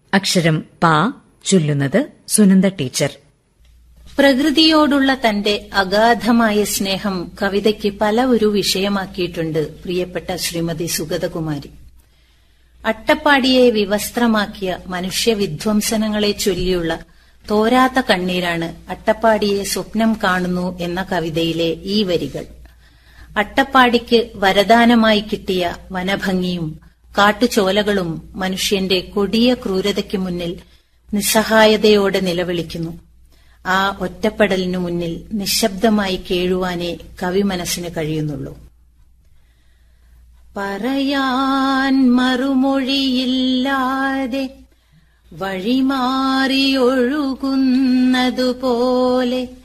അക്ഷരം പാ ചൊല്ലുന്നത് സുനന്ദ ടീച്ചർ പ്രകൃതിയോടുള്ള തന്റെ അഗാധമായ സ്നേഹം കവിതയ്ക്ക് പല ഒരു വിഷയമാക്കിയിട്ടുണ്ട് പ്രിയപ്പെട്ട ശ്രീമതി സുഗതകുമാരി അട്ടപ്പാടിയെ വിവസ്ത്രമാക്കിയ മനുഷ്യവിധ്വംസനങ്ങളെ ചൊല്ലിയുള്ള തോരാത്ത കണ്ണീരാണ് അട്ടപ്പാടിയെ സ്വപ്നം കാണുന്നു എന്ന കവിതയിലെ ഈ വരികൾ അട്ടപ്പാടിക്ക് വരദാനമായി കിട്ടിയ വനഭംഗിയും കാട്ടുചോലകളും മനുഷ്യന്റെ കൊടിയ ക്രൂരതയ്ക്ക് മുന്നിൽ നിസ്സഹായതയോടെ നിലവിളിക്കുന്നു ആ ഒറ്റപ്പെടലിനു മുന്നിൽ നിശബ്ദമായി കേഴുവാനേ കവി മനസ്സിന് കഴിയുന്നുള്ളൂ പറയാൻ മറുമൊഴിയില്ലാതെ വഴിമാറിയൊഴുകുന്നതുപോലെ